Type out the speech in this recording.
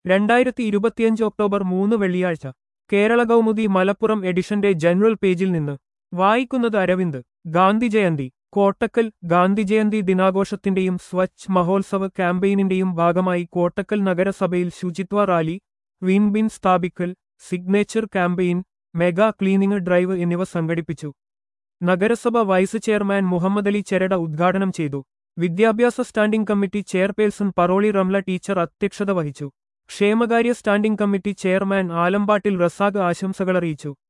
രണ്ടായിരത്തി ഇരുപത്തിയഞ്ച് ഒക്ടോബർ മൂന്ന് വെള്ളിയാഴ്ച കേരള കൗമുദി മലപ്പുറം എഡിഷന്റെ ജനറൽ പേജിൽ നിന്ന് വായിക്കുന്നത് അരവിന്ദ് ഗാന്ധി ജയന്തി കോട്ടക്കൽ ഗാന്ധി ജയന്തി ദിനാഘോഷത്തിന്റെയും സ്വച്ഛ് മഹോത്സവ് ക്യാമ്പയിനിന്റെയും ഭാഗമായി കോട്ടക്കൽ നഗരസഭയിൽ ശുചിത്വ റാലി ക്വീൻ ബിൻ സ്ഥാപിക്കൽ signature campaign mega cleaning drive എന്നിവ സംഘടിപ്പിച്ചു നഗരസഭ വൈസ് ചെയർമാൻ മുഹമ്മദ് അലി ചെരട ഉദ്ഘാടനം ചെയ്തു വിദ്യാഭ്യാസ standing committee chairperson Paroli Ramla teacher അധ്യക്ഷത വഹിച്ചു ക്ഷേമകാര്യ standing committee chairman Alambattil Razak ആശംസകളറിയിച്ചു